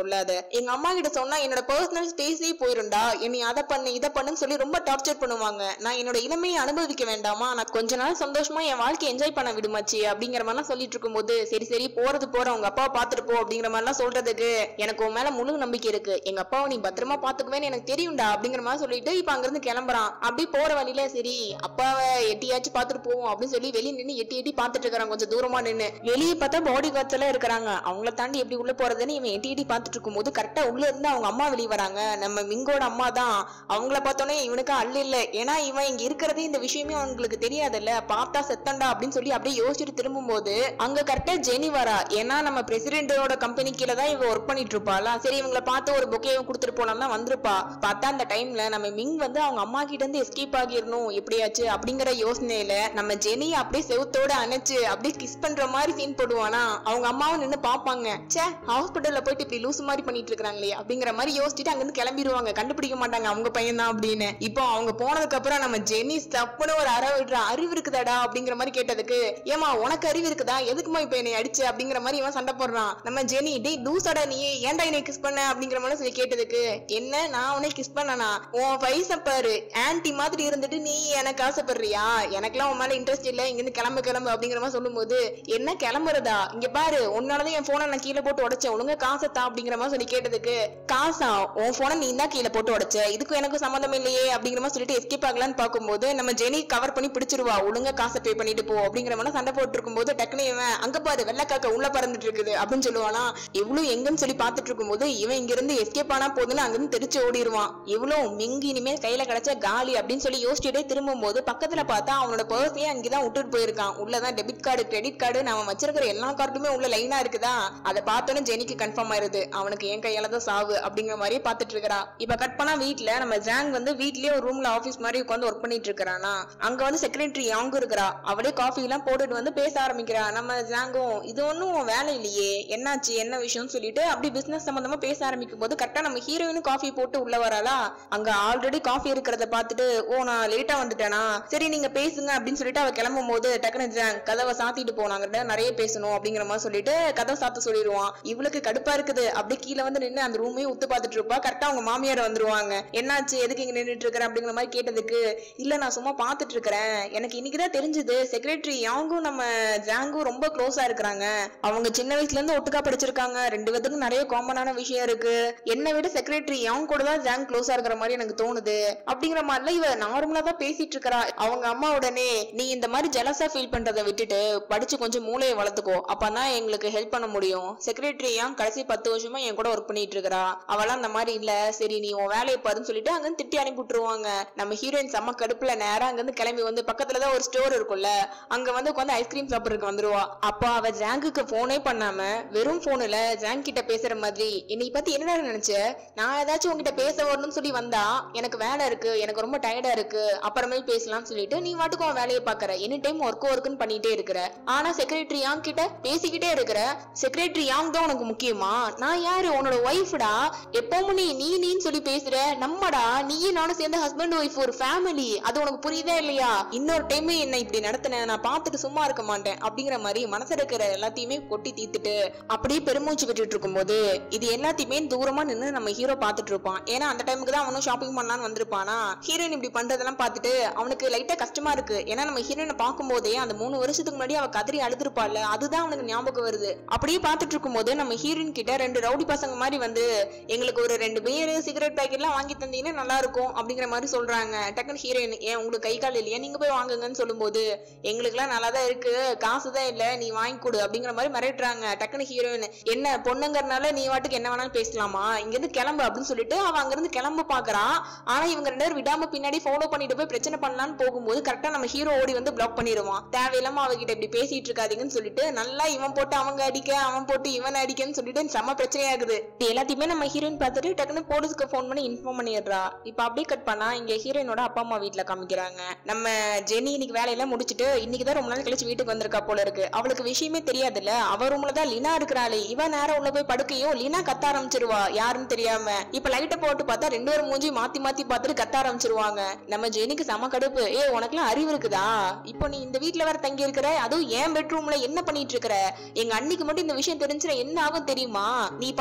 [SPEAKER 1] எங்க அம்மா கிட்ட சொன்னா என்னோட பர்சனல் ஸ்பேஸே போயிரும்டா என்னை அதை பண்ணு இதை பண்ணுன்னு சொல்லி ரொம்ப டார்ச்சர் பண்ணுவாங்க நான் என்னோட இளமையை அனுபவிக்க வேண்டாமா நான் கொஞ்ச நாள் சந்தோஷமா என் வாழ்க்கையை என்ஜாய் பண்ண விடுமாச்சு அப்படிங்கிற மாதிரிலாம் சொல்லிட்டு இருக்கும்போது சரி சரி போறது போற உங்க அப்பாவை பாத்துட்டு போ அப்படிங்கிற மாதிரிலாம் சொல்றதுக்கு எனக்கு உன் மேல முழு நம்பிக்கை இருக்கு எங்க அப்பாவை நீ பத்திரமா பாத்துக்குவேன்னு எனக்கு தெரியும்டா அப்படிங்கிற மாதிரி சொல்லிட்டு இப்ப அங்கிருந்து கிளம்புறான் அப்படி போற வழியில சரி அப்பாவை எட்டியாச்சும் பாத்துட்டு போவோம் அப்படின்னு சொல்லி வெளிய நின்னு எட்டி எட்டி பாத்துட்டு இருக்கிறான் கொஞ்சம் தூரமா நின்னு வெளியே பார்த்தா பாடி கார்ட்ஸ் எல்லாம் இருக்கிறாங்க அவங்கள தாண்டி எப்படி உள்ள போறதுன்னு இவன் எட்டி எட்டி பாத்துட்டு இருக்கும்போது கரெக்டா உள்ள இருந்து அவங்க அம்மா வெளியே வராங்க நம்ம மிங்கோட அம்மா தான் அவங்கள பார்த்தோன்னே இவனுக்கு அள்ளு இல்ல ஏன்னா இவன் இங்க இருக்கிறதே இந்த விஷயமே அவங்களுக்கு தெரியாதுல்ல பார்த்தா செத்தண்டா அப்படின்னு சொல்லி அப்படியே யோசிச்சுட்டு திரும்பும்போது அங்க கரெக்டா ஜெனி வரா ஏன்னா நம்ம பிரசிடென்டோட கம்பெனி கீழே தான் இவ ஒர்க் பண்ணிட்டு இருப்பாளா சரி இவங்கள பார்த்து ஒரு பொக்கையை கொடுத்துட்டு போலாம் தான் வந்திருப்பா பார்த்தா அந்த டைம்ல நம்ம மிங் வந்து அவங்க அம்மா கிட்ட இருந்து எஸ்கேப் ஆகிடணும் எப்படியாச்சு அப்படிங்கிற யோசனையில நம்ம ஜெனி அப்படியே செவுத்தோட அணைச்சு அப்படியே கிஸ் பண்ற மாதிரி சீன் போடுவானா அவங்க அம்மாவும் நின்னு பாப்பாங்க ச்சே ஹாஸ்பிட்டல்ல போயிட்டு இப்படி லூசு மாதிரி பண்ணிட்டு இருக்காங்களே அப்படிங்கிற மாதிரி யோசிச்சுட்டு அங்கிருந்து கிளம்பிடுவாங்க கண்டுபிடிக்க மாட்டாங்க அவங்க பையன் தான் அப்படின்னு இப்போ அவங்க போனதுக்கு அப்புறம் நம்ம ஜெனி தப்புன்னு ஒரு அற விடுற அறிவு இருக்குதாடா அப்படிங்கிற மாதிரி கேட்டதுக்கு ஏமா உனக்கு அறிவு இருக்குதா எதுக்குமா இப்ப என்னை அடிச்சு அப்படிங்கிற மாதிரி இவன் சண்டை போடுறான் நம்ம ஜெனி டேய் லூசாடா நீ ஏன்டா என்னை கிஸ் பண்ண அப்படிங்கிற மாதிரி சொல்லி கேட்டதுக்கு என்ன நான் உன்னை கிஸ் பண்ணனா உன் வயசை பாரு ஆன்டி மாதிரி இருந்துட்டு நீ எனக்கு ஆசைப்படுறியா எனக்கெல்லாம் உன் மேல இன்ட்ரெஸ்ட் இல்ல இங்கிருந்து கிளம்பு கிளம்பு அப்படிங்கிற மாதிரி சொல்லும்போது என்ன கிளம்புறதா இங்க பாரு உன்னாலதான் என் போனை நான் கீழே போட்டு உடைச்சேன் ஒழுங்கா காசை தா அப்படிங்கிற மாதிரி சொல்லி கேட்டதுக்கு காசா உன் போனை நீ தான் கீழே போட்டு உடைச்ச இதுக்கும் எனக்கு சம்மந்தம் இல்லையே அப்படிங்கிற மாதிரி சொல்லிட்டு எஸ்கேப் ஆகலான்னு பார்க்கும்போது நம்ம ஜெனி கவர் பண்ணி பிடிச்சிருவா ஒழுங்கா காசை பே பண்ணிட்டு போ அப்படிங்கிற மாதிரி சண்டை போட்டு இருக்கும்போது டக்குனு இவன் அங்க பாரு வெள்ளக்காக்க உள்ள பறந்துட்டு இருக்குது அப்படின்னு சொல்லுவானா இவ்வளவு எங்கன்னு சொல்லி பார்த்துட்டு இருக்கும்போது இவன் இங்க இருந்து எஸ்கேப் ஆனா போதுன்னு அங்கிருந்து தெரிச்சு ஓடிடுவான் இவ்வளவு மிங்கி இனிமேல் கையில கிடைச்ச காலி அப்படின்னு சொல்லி யோசிச்சுட்டே திரும்பும் போது பக்கத்துல பார்த்தா அவனோட பர்ஸையே அங்கேதான் விட்டுட்டு போயிருக்கான் உள்ளதான் டெபிட் கார்டு கிரெடிட் கார்டு அவன் வச்சிருக்கிற எல்லா கார்டுமே உள்ள லைனா இருக்குதா அதை பார்த்தோன்னே ஜெனிக்கு கன்ஃபார்ம் ஆயிருது அவனுக்கு என் கையால தான் சாவு அப்படிங்கிற மாதிரி பார்த்துட்டு இருக்கிறா இப்ப கட் பண்ணா வீட்ல நம்ம ஜாங் வந்து வீட்லயே ஒரு ரூம்ல ஆபீஸ் மாதிரி உட்காந்து ஒர்க் பண்ணிட்டு இருக்கிறானா அங்க வந்து செக்ரட்டரி அவங்க இருக்கிறா அவளே காஃபி எல்லாம் போட்டுட்டு வந்து பேச ஆரம்பிக்கிறா நம்ம ஜாங்கும் இது ஒன்றும் வேலை இல்லையே என்னாச்சு என்ன விஷயம்னு சொல்லிட்டு அப்படி பிசினஸ் சம்பந்தமா பேச ஆரம்பிக்கும் போது கரெக்டா நம்ம ஹீரோயினும் காஃபி போட்டு உள்ள வராளா அங்க ஆல்ரெடி காஃபி இருக்கிறத பார்த்துட்டு ஓ நான் லேட்டா வந்துட்டேனா சரி நீங்க பேசுங்க அப்படின்னு சொல்லிட்டு அவ கிளம்பும் போது டக்குனு ஜாங் கதவை சாத்திட்டு போனாங்க நிறைய பேசணும் அப்படிங்கிற மாதிரி சொல்லிட்டு கதவை சாத்த சொல்லிடுவான் இவளுக்கு கடுப்பா இருக்குது அப்படியே கீழே வந்து நின்று அந்த ரூமையும் உத்து பார்த்துட்டு இருப்பா கரெக்டா அவங்க மாமியார் வந்துருவாங்க என்னாச்சு எதுக்கு இங்க நின்னுட்டு இருக்கிற அப்படிங்கிற மாதிரி கேட்டதுக்கு இல்ல நான் சும்மா பார்த்துட்டு இருக்கிறேன் எனக்கு இன்னைக்குதான் தெரிஞ்சது செக்ரட்டரி யாங்கும் நம்ம ஜாங்கும் ரொம்ப க்ளோஸா இருக்கிறாங்க அவங்க சின்ன வயசுல இருந்து ஒட்டுக்கா படிச்சிருக்காங்க ரெண்டு பேத்துக்கும் நிறைய காமனான விஷயம் இருக்கு என்னை விட செக்ரட்டரி அவங்க கூட தான் ஜாங் க்ளோஸா இருக்கிற மாதிரி எனக்கு தோணுது அப்படிங்கிற மாதிரிலாம் இவ நார்மலா தான் பேசிட்டு இருக்கறா அவங்க அம்மா உடனே நீ இந்த மாதிரி ஜெலஸா ஃபீல் பண்றதை விட்டுட்டு படிச்சு கொஞ்சம் மூளையை வளர்த்துக்கோ அப்பதான் எங்களுக்கு ஹெல்ப் பண்ண முடியும் செக்ரட்டரி ஏன் கடைசி பத்து வருஷமா என் கூட ஒர்க் பண்ணிட்டு இருக்கறா அவளாம் அந்த மாதிரி இல்ல சரி நீ உன் வேலையை பாருன்னு சொல்லிட்டு அங்க திட்டி அனுப்பி விட்டுருவாங்க நம்ம ஹீரோயின் செம்ம கடுப்புல நேரா அங்க இருந்து கிளம்பி வந்து பக்கத்துல தான் ஒரு ஸ்டோர் இருக்கும்ல அங்க வந்து உட்காந்து ஐஸ்கிரீம் சாப்பிடுறதுக்கு வந்துருவா அப்ப அவ ஜாங்குக்கு போனே பண்ணாம வெறும் போன்ல ஜாங் கிட்ட பேசுற மாதிரி என்னை பத்தி என்னடா நினைச்ச நான் ஏதாச்சும் உன்கிட்ட பேச வரணும்னு சொல்லி வந்தா எனக்கு வேலை இருக்கு எனக்கு ரொம்ப டயர்டா இருக்கு அப்புறமேல் பேசலாம்னு சொல்லிட்டு நீ வாட்டுக்கு உன் வேலையை பாக்குற எனி டைம் ஒர்க் ஒர்க்குன்னு பண்ணிட்டே இருக்கிற ஆனா செக்ரட்டரி யாங் கிட்ட பேசிக்கிட்டே இருக்கிற செக்ரட்டரி யாங் தான் உனக்கு முக்கியமா நான் யாரு உன்னோட ஒய்ஃப்டா எப்பவும் நீ நீ நீன்னு சொல்லி பேசுற நம்மடா நீயும் நானும் சேர்ந்து ஹஸ்பண்ட் ஒய்ஃப் ஒரு ஃபேமிலி அது உனக்கு புரியுதா இல்லையா இன்னொரு டைம் என்ன இப்படி நடத்தின நான் பார்த்துட்டு சும்மா இருக்க மாட்டேன் அப்படிங்கிற மாதிரி மனசுல இருக்கிற எல்லாத்தையுமே கொட்டி தீத்துட்டு அப்படியே பெருமூச்சு விட்டுட்டு இருக்கும்போது இது எல்லாத்தையுமே தூரமா நின்னு நம்ம ஹீரோ பார்த்துட்டு இருப்பான் ஏன்னா அந்த டைமுக்கு தான் அவனும் ஷாப்பிங் பண்ணலான்னு வந்திருப்பானா ஹீரோயின் இப்படி பண்றதெல்லாம் பார்த்துட்டு அவனுக்கு லைட்டா கஷ்டமா இருக்கு ஏன்னா நம்ம ஹீரோயினை பார்க்கும்போதே அந்த மூணு வருஷத்துக்கு முன்னாடி அவ கதறி அழுதுருப்பாள்ல அதுதான் அவனுக்கு ஞாபகம் வருது அப்படியே பார்த்துட்டு இருக்கும்போது நம்ம ஹீரோயின் கிட்ட ரெண்டு ரவுடி பசங்க மாதிரி வந்து எங்களுக்கு ஒரு ரெண்டு பியர் சிகரெட் பாக்கெட்லாம் வாங்கி தந்தீங்கன்னா நல்லா இருக்கும் அப்படிங்கிற மாதிரி சொல்றாங்க டக்குன்னு ஹீரோயின் ஏன் உங்களுக்கு கை கால் இல்லையா நீங்க போய் வாங்குங்கன்னு சொல்லும்போது எங்களுக்குலாம் நல்லா தான் இருக்கு காசு தான் இல்ல நீ வாங்கி கொடு அப்படிங்கிற மாதிரி மிரட்டுறாங்க டக்குன்னு ஹீரோயின் என்ன பொண்ணுங்கறனால நீ வாட்டுக்கு என்ன வேணாலும் பேசலாமா இங்க இருந்து கிளம்பு அப்படின்னு சொல்லிட்டு அவ அங்க இருந்து கிளம்ப பாக்குறா ஆனா இவங்க ரெண்டு பேரும் விடாம பின்னாடி ஃபாலோ பண்ணிட்டு போய் பிரச்சனை பண்ணலாம்னு போகும்போது கரெக்டா நம்ம ஹீரோ ஓடி வந்து பிளாக் பண்ணிடுவான் தேவையில்லாம அவகிட்ட இப்படி பேசிட்டு இருக்காதீங்கன்னு சொல்லிட்டு நல்லா இவன் போட்டு அவங்க அடிக்க அவன் போட்டு இவன் அடிக்கன்னு சொல்லிட்டு செம பிரச்சனையாகுது இது எல்லாத்தையுமே நம்ம ஹீரோயின் பார்த்துட்டு டக்குன்னு போலீஸ்க்கு ஃபோன் பண்ணி இன்ஃபார்ம் பண்ணிடுறா இப்ப அப்படியே கட் பண்ணா இங்க ஹீரோயினோட அப்பா அம்மா வீட்ல காமிக்கிறாங்க நம்ம ஜெனி இன்னைக்கு வேலையெல்லாம் முடிச்சிட்டு இன்னைக்கு தான் ரொம்ப நாள் கழிச்சு வீட்டுக்கு வந்திருக்கா போல இருக்கு அவளுக்கு விஷயமே தெரியாதுல்ல அவ ரூம்ல தான் லினா இருக்கிறாளே இவ நேரம் உள்ள போய் படுக்கையும் லினா கத்த ஆரம்பிச்சிருவா யாருன்னு தெரியாம இப்ப லைட்ட போட்டு பார்த்தா ரெண்டு பேரும் மூஞ்சி மாத்தி மாத்தி பார்த்துட்டு கத்த ஆரம்பிச்சிருவாங்க நம்ம ஜெனிக்கு செம கடுப்பு ஏ உனக்குலாம் அறிவு இருக்குதா இப்போ நீ இந்த வீட்ல வேற தங்கி இருக்கிற அதுவும் என் பெட்ரூம்ல என்ன பண்ணிட்டு இருக்கிற எங்க அன்னைக்கு மட்டும் இந்த விஷயம் தெரிஞ்சுனா என்ன ஆகும் தெரியுமா நீ பண்ண வேலைக்கு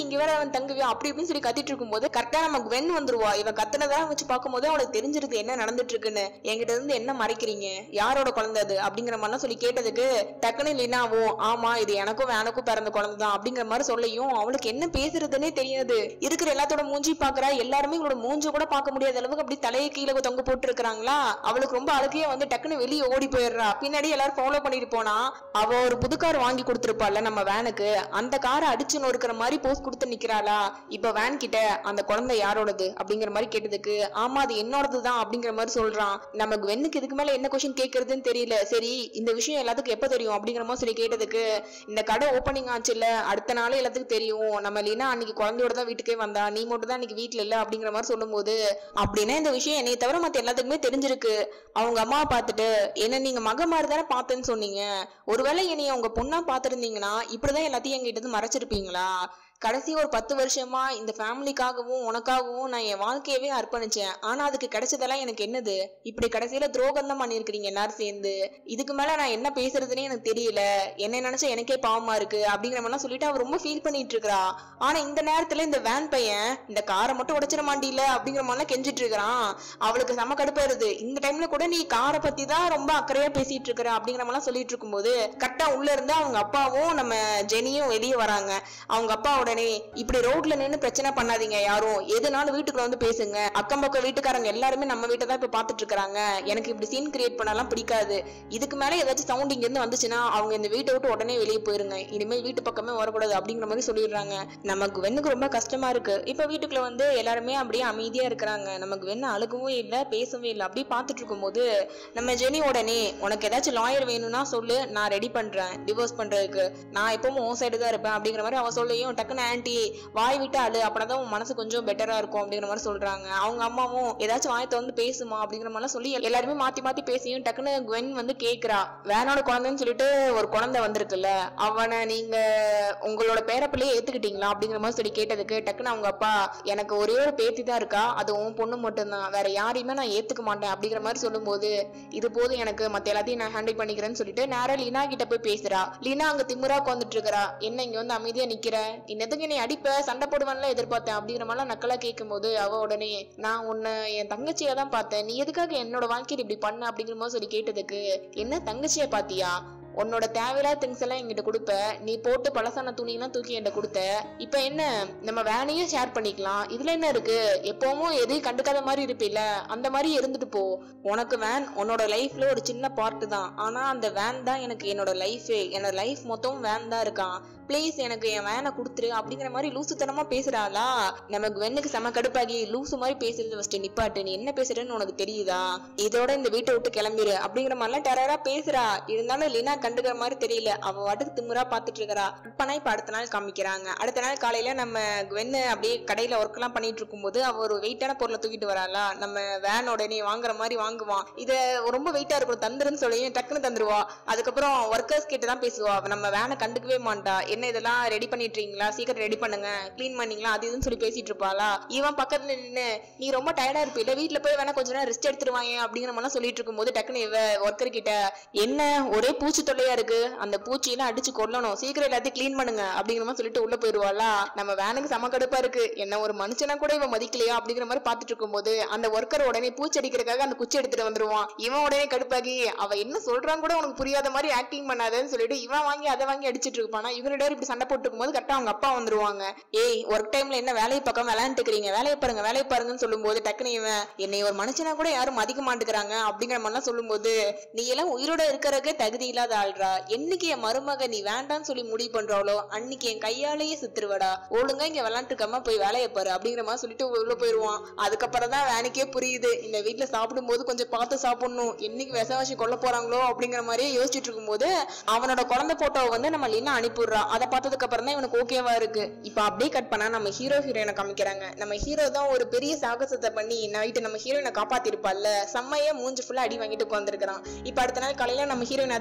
[SPEAKER 1] எதுக்கு இங்க வேற அவன் தங்குவியா அப்படி இப்படின்னு சொல்லி கத்திட்டு இருக்கும்போது கரெக்டா நம்ம குவென் வந்துருவா இவன் கத்துனதெல்லாம் வச்சு பார்க்கும்போது அவளுக்கு தெரிஞ்சிருது என்ன நடந்துட்டு இருக்குன்னு என்கிட்ட இருந்து என்ன மறைக்கிறீங்க யாரோட குழந்தை அது அப்படிங்கிற மாதிரிலாம் சொல்லி கேட்டதுக்கு டக்குன்னு லீனாவும் ஆமா இது எனக்கும் வேனுக்கும் பிறந்த குழந்தை தான் அப்படிங்கிற மாதிரி சொல்லியும் அவளுக்கு என்ன பேசுறதுன்னே தெரியாது இருக்கிற எல்லாத்தோட மூஞ்சி பாக்குறா எல்லாருமே இவளோட மூஞ்சி கூட பார்க்க முடியாத அளவுக்கு அப்படி தலையை கீழே தொங்க போட்டு இருக்கிறாங்களா அவளுக்கு ரொம்ப அழகையா வந்து டக்குன்னு வெளியே ஓடி போயிடுறா பின்னாடி எல்லாரும் ஃபாலோ பண்ணிட்டு போனா அவ ஒரு புது கார் வாங்கி கொடுத்துருப்பாள்ல நம்ம வேனுக்கு அந்த காரை அடிச்சு நொறுக்கிற மாதிரி போஸ் கொடுத்து நிக்கிறாளா இப்ப வேன் கிட்ட அந்த குழந்தை யாரோடது அப்படிங்கிற மாதிரி கேட்டதுக்கு ஆமா அது என்னோடது தான் அப்படிங்கிற மாதிரி சொல்றான் நமக்கு வெண்ணுக்கு இதுக்கு மேல என்ன கொஸ்டின் கேக்குறதுன்னு தெரியல சரி இந்த விஷயம் எல்லாத்துக்கும் எப்ப தெரியும் அப்படிங்கிற மாதிரி சொல்லி கேட்டதுக்கு இந்த கடை ஓப்பனிங் ஆச்சு இல்ல அடுத்த நாளே எல்லாத்துக்கும் தெரியும் நம்ம லீனா அன்னைக்கு குழந்தையோட தான் வீட்டுக்கே வந்தா நீ மட்டும் தான் அன்னைக்கு வீட்டுல இல்ல அப்படிங்கிற மாதிரி சொல்லும்போது அப்படின்னா இந்த விஷயம் என்னை தவிர மத்த எல்லாத்துக்குமே தெரிஞ்சிருக்கு அவங்க அம்மாவை பார்த்துட்டு என்ன நீங்க மக மாதிரி தானே பார்த்தேன்னு சொன்னீங்க ஒருவேளை என்னைய உங்க பொண்ணா பார்த்துருந்தீங்கன்னா இப்படிதான் எல்லாத்தையும் எங்கிட்ட இருந்து மறைச்சிருப்பீங்களா கடைசி ஒரு பத்து வருஷமா இந்த ஃபேமிலிக்காகவும் உனக்காகவும் நான் என் வாழ்க்கையவே அர்ப்பணிச்சேன் ஆனா அதுக்கு கிடைச்சதெல்லாம் எனக்கு என்னது இப்படி கடைசியில துரோகம் தான் பண்ணிருக்கீங்க எல்லாரும் சேர்ந்து இதுக்கு மேல நான் என்ன பேசுறதுன்னே எனக்கு தெரியல என்ன நினைச்சா எனக்கே பாவமா இருக்கு அப்படிங்கிற மாதிரிலாம் சொல்லிட்டு அவ ரொம்ப ஃபீல் பண்ணிட்டு இருக்கா ஆனா இந்த நேரத்துல இந்த வேன் பையன் இந்த காரை மட்டும் உடைச்சிட மாட்டில அப்படிங்கிற மாதிரிலாம் கெஞ்சிட்டு இருக்கிறான் அவளுக்கு செம கடுப்பாயிருது இந்த டைம்ல கூட நீ காரை பத்தி தான் ரொம்ப அக்கறையா பேசிட்டு இருக்கிற அப்படிங்கிற மாதிரிலாம் சொல்லிட்டு இருக்கும்போது கரெக்டா உள்ள இருந்து அவங்க அப்பாவும் நம்ம ஜெனியும் வெளியே வராங்க அவங்க அப்பா உடனே இப்படி ரோட்ல நின்னு பிரச்சனை பண்ணாதீங்க யாரும் எதுனாலும் வீட்டுக்குள்ள வந்து பேசுங்க அக்கம் பக்கம் வீட்டுக்காரங்க எல்லாருமே நம்ம வீட்டை தான் இப்ப பாத்துட்டு இருக்காங்க எனக்கு இப்படி சீன் கிரியேட் பண்ணலாம் பிடிக்காது இதுக்கு மேல ஏதாச்சும் சவுண்ட் இங்க இருந்து வந்துச்சுன்னா அவங்க இந்த வீட்டை விட்டு உடனே வெளியே போயிருங்க இனிமேல் வீட்டு பக்கமே வரக்கூடாது அப்படிங்கிற மாதிரி சொல்லிடுறாங்க நமக்கு வெண்ணுக்கு ரொம்ப கஷ்டமா இருக்கு இப்ப வீட்டுக்குள்ள வந்து எல்லாருமே அப்படியே அமைதியா இருக்கிறாங்க நமக்கு வெண்ண அழுகவும் இல்ல பேசவும் இல்லை அப்படியே பார்த்துட்டு இருக்கும்போது நம்ம ஜெனி உடனே உனக்கு ஏதாச்சும் லாயர் வேணும்னா சொல்லு நான் ரெடி பண்றேன் டிவோர்ஸ் பண்றதுக்கு நான் எப்பவும் உன் சைடு தான் இருப்பேன் அப்படிங்கிற மாதிரி அவ சொல்லியும் டக்குன்னு ஆன்ட்டி வாய் விட்டு அழு அப்படின்னா உன் மனசு கொஞ்சம் பெட்டரா இருக்கும் அப்படிங்கிற மாதிரி சொல்றாங்க அவங்க அம்மாவும் ஏதாச்சும் வாயத்தை வந்து பேசுமா அப்படிங்கிற மாதிரிலாம் சொல்லி எல்லாருமே மாத்தி மாத்தி பேசியும் டக்குன்னு குவென் வந்து கேக்குறா வேனோட குழந்தைன்னு சொல்லிட்டு ஒரு குழந்தை வந்திருக்குல்ல அவனை நீங்க உங்களோட பேரப்பிள்ளையே ஏத்துக்கிட்டீங்களா அப்படிங்கிற மாதிரி சொல்லி கேட்டதுக்கு டக்குன்னு அவங்க அப்பா எனக்கு ஒரே ஒரு பேத்தி தான் இருக்கா அது உன் பொண்ணு மட்டும்தான் வேற யாரையுமே நான் ஏத்துக்க மாட்டேன் அப்படிங்கிற மாதிரி சொல்லும்போது இது போதும் எனக்கு மத்த எல்லாத்தையும் நான் ஹேண்டில் பண்ணிக்கிறேன்னு சொல்லிட்டு நேரா லீனா கிட்ட போய் பேசுறா லீனா அங்க திமிரா உட்காந்துட்டு இருக்கறா என்ன இங்க வந்து அமைதியா நிக்கிற இன்னத்துக்கு நீ அடிப்ப சண்டை போடுவான்ல எதிர்பார்த்தேன் அப்படிங்கிற மாதிரிலாம் நக்கலா கேட்கும்போது அவ உடனே நான் உன்னை என் தங்கச்சியா தான் பார்த்தேன் நீ எதுக்காக என்னோட வாழ்க்கையில இப்படி பண்ண அப்படிங்கிற மாதிரி சொல்லி கேட்டதுக்கு என்ன தங்கச்சிய பாத்தியா உன்னோட தேவையில்லாத திங்ஸ் எல்லாம் என்கிட்ட கொடுப்ப நீ போட்டு பழசான துணியெல்லாம் தூக்கி என்கிட்ட கொடுத்த இப்ப என்ன நம்ம வேனையும் ஷேர் பண்ணிக்கலாம் இதுல என்ன இருக்கு எப்பவும் எதையும் கண்டுக்காத மாதிரி இருப்பில்ல அந்த மாதிரி இருந்துட்டு போ உனக்கு வேன் உன்னோட லைஃப்ல ஒரு சின்ன பார்ட் தான் ஆனா அந்த வேன் தான் எனக்கு என்னோட லைஃபே என்னோட லைஃப் மொத்தம் வேன் தான் இருக்கான் ப்ளீஸ் எனக்கு என் வேனை கொடுத்துரு அப்படிங்கிற மாதிரி லூசுத்தனமா பேசுறாளா நமக்கு வெண்ணுக்கு செம கடுப்பாகி லூசு மாதிரி பேசுறது ஃபர்ஸ்ட் நிப்பாட்டு நீ என்ன பேசுறேன்னு உனக்கு தெரியுதா இதோட இந்த வீட்டை விட்டு கிளம்பிடு அப்படிங்கிற மாதிரிலாம் டெரரா பேசுறா இருந்தாலும் லீனா கண்டுக்கிற மாதிரி தெரியல அவ வாட்டுக்கு திமுறா பாத்துட்டு இருக்கறா பண்ணா இப்ப அடுத்த நாள் காமிக்கிறாங்க அடுத்த நாள் காலையில நம்ம வெண்ணு அப்படியே கடையில ஒர்க் எல்லாம் பண்ணிட்டு இருக்கும்போது அவ ஒரு வெயிட்டான பொருளை தூக்கிட்டு வராளா நம்ம வேனோட நீ வாங்குற மாதிரி வாங்குவான் இத ரொம்ப வெயிட்டா இருக்கும் தந்துருன்னு சொல்லி டக்குன்னு தந்துருவா அதுக்கப்புறம் ஒர்க்கர்ஸ் கிட்ட தான் பேசுவா அவ நம்ம வேனை கண்டுக்கவே மாட்டா என்ன இதெல்லாம் ரெடி பண்ணிட்டுறீங்களா சீக்கிரம் ரெடி பண்ணுங்க க்ளீன் பண்ணீங்களா அது இதுன்னு சொல்லி பேசிட்டு இருப்பாளா இவன் பக்கத்துல நின்னு நீ ரொம்ப டயர்டா இருப்பீல வீட்ல போய் வேணா கொஞ்ச நேரம் ரெஸ்ட் எடுத்துருவாங்க அப்படிங்கிற மாதிரி சொல்லிட்டு இருக்கும்போது டக்குன்னு இவ ஒர்க்கர் கிட்ட என்ன ஒரே பூச்சி தொல்லையா இருக்கு அந்த பூச்சியெல்லாம் அடிச்சு கொல்லணும் சீக்கிரம் எல்லாத்தையும் க்ளீன் பண்ணுங்க அப்படிங்கிற மாதிரி சொல்லிட்டு உள்ள போயிருவாளா நம்ம வேனுக்கு செம கடுப்பா இருக்கு என்ன ஒரு மனுஷனா கூட இவன் மதிக்கலையா அப்படிங்கிற மாதிரி பாத்துட்டு இருக்கும்போது அந்த ஒர்க்கர் உடனே பூச்சி அடிக்கிறதுக்காக அந்த குச்சி எடுத்துட்டு வந்துருவான் இவன் உடனே கடுப்பாகி அவ என்ன சொல்றான் கூட உனக்கு புரியாத மாதிரி ஆக்டிங் பண்ணாதன்னு சொல்லிட்டு இவன் வாங்கி அதை வாங்கி அடிச்சிட்டு இருப்பானா இவனோட இப்படி சண்டை போட்டு இருக்கும்போது கரெக்டா அவங்க அப்பா வந்துருவாங்க ஏய் ஒர்க் டைம்ல என்ன வேலையை பக்கம் விளையாண்டுக்கிறீங்க வேலையை பாருங்க வேலையை பாருங்கன்னு சொல்லும்போது டக்குனு இவன் என்னை ஒரு மனுஷனா கூட யாரும் மதிக்க மாட்டேங்கிறாங்க அப்படிங்கிற மாதிரிலாம் சொல்லும்போது நீ எல்லாம் உயிரோட இருக்கிறதுக்கே தகுதி இல்லாத ஆள்றா என்னைக்கு என் மருமக நீ வேண்டான்னு சொல்லி முடிவு பண்றாளோ அன்னைக்கு என் கையாலேயே சுத்துருவடா ஒழுங்கா இங்க விளையாண்டுருக்காம போய் வேலையை பாரு அப்படிங்கிற மாதிரி சொல்லிட்டு உள்ள போயிருவான் அதுக்கப்புறம் தான் வேனுக்கே புரியுது இந்த வீட்டுல சாப்பிடும்போது கொஞ்சம் பார்த்து சாப்பிடணும் என்னைக்கு விசவாசி கொல்ல போறாங்களோ அப்படிங்கிற மாதிரியே யோசிச்சுட்டு இருக்கும்போது அவனோட குழந்தை போட்டோவை வந்து நம்ம லீனா அனுப்பிடுறா அதை பார்த்ததுக்கு அப்புறம் தான் இவனுக்கு ஓகேவா இருக்கு இப்ப அப்படியே கட் பண்ணா நம்ம ஹீரோ ஹீரோயினை காமிக்கிறாங்க நம்ம ஹீரோ தான் ஒரு பெரிய சாகசத்தை பண்ணி நைட்டு நம்ம ஹீரோயினை காப்பாத்திருப்பாள்ல செம்மையா மூஞ்சி ஃபுல்லா அடி வாங்கிட்டு உட்காந்துருக்கான் இப்ப அடுத்த நாள் காலையில நம்ம ஹீரோயின் அதுக்கு தான் கூட்டி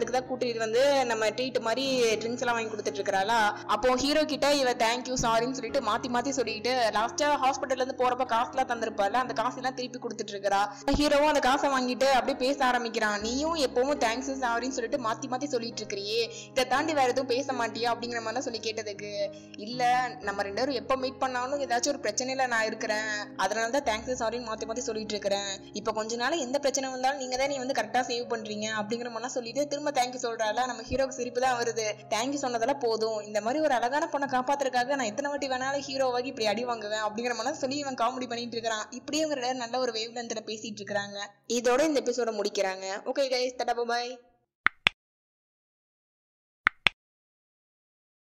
[SPEAKER 1] இது வந்து நம்ம ட்ரீட் மாதிரி ட்ரிங்க்ஸ் எல்லாம் வாங்கி கொடுத்துட்டு இருக்காளா அப்போ ஹீரோ கிட்ட இவ தேங்க்யூ சாரின்னு சொல்லிட்டு மாத்தி மாத்தி சொல்லிட்டு லாஸ்டா ஹாஸ்பிட்டல்ல இருந்து போறப்ப காசுலாம் தந்திருப்பால அந்த காசு எல்லாம் திருப்பி கொடுத்துட்டு இருக்கா ஹீரோவும் அந்த காசை வாங்கிட்டு அப்படியே பேச ஆரம்பிக்கிறான் நீயும் எப்பவும் தேங்க்ஸ் சாரின்னு சொல்லிட்டு மாத்தி மாத்தி சொல்லிட்டு இருக்கிறியே இதை தாண்டி வேற எதுவும் பேச மாட்டியா அப்படிங்கிற மாதிரிலாம் சொல்லி கேட்டதுக்கு இல்ல நம்ம ரெண்டு பேரும் எப்ப மீட் பண்ணாலும் ஏதாச்சும் ஒரு பிரச்சனையில நான் இருக்கிறேன் அதனால தான் தேங்க்ஸ் சாரின்னு மாத்தி மாத்தி சொல்லிட்டு இருக்கிறேன் இப்ப கொஞ்ச நாள் எந்த பிரச்சனை வந்தாலும் நீங்க தான் நீ வந்து கரெக்டா சேவ் பண்றீங்க அப்படிங்கிற மாதிரிலாம் சொல்லிட்டு திரும்ப தேங்க்யூ சொல்றால நம்ம ஹீரோக்கு சிரிப்பு தான் வருது தேங்க்யூ சொன்னதெல்லாம் போதும் இந்த மாதிரி ஒரு அழகான பொண்ணை காப்பாத்துறதுக்காக நான் எத்தனை வாட்டி வேணாலும் ஹீரோவாகி இப்படி அடி வாங்குவேன் அப்படிங்கிற மாதிரி சொல்லி இவன் காமெடி பண்ணிட்டு இருக்கிறான் இப்படியே இவங்க ரெண்டு பேரும் நல்ல ஒரு வேவ் லென்த்ல பேசிட்டு இருக்காங்க இதோட இந்த எபிசோட முடிக்கிறாங்க ஓகே கைஸ் தடா பாய்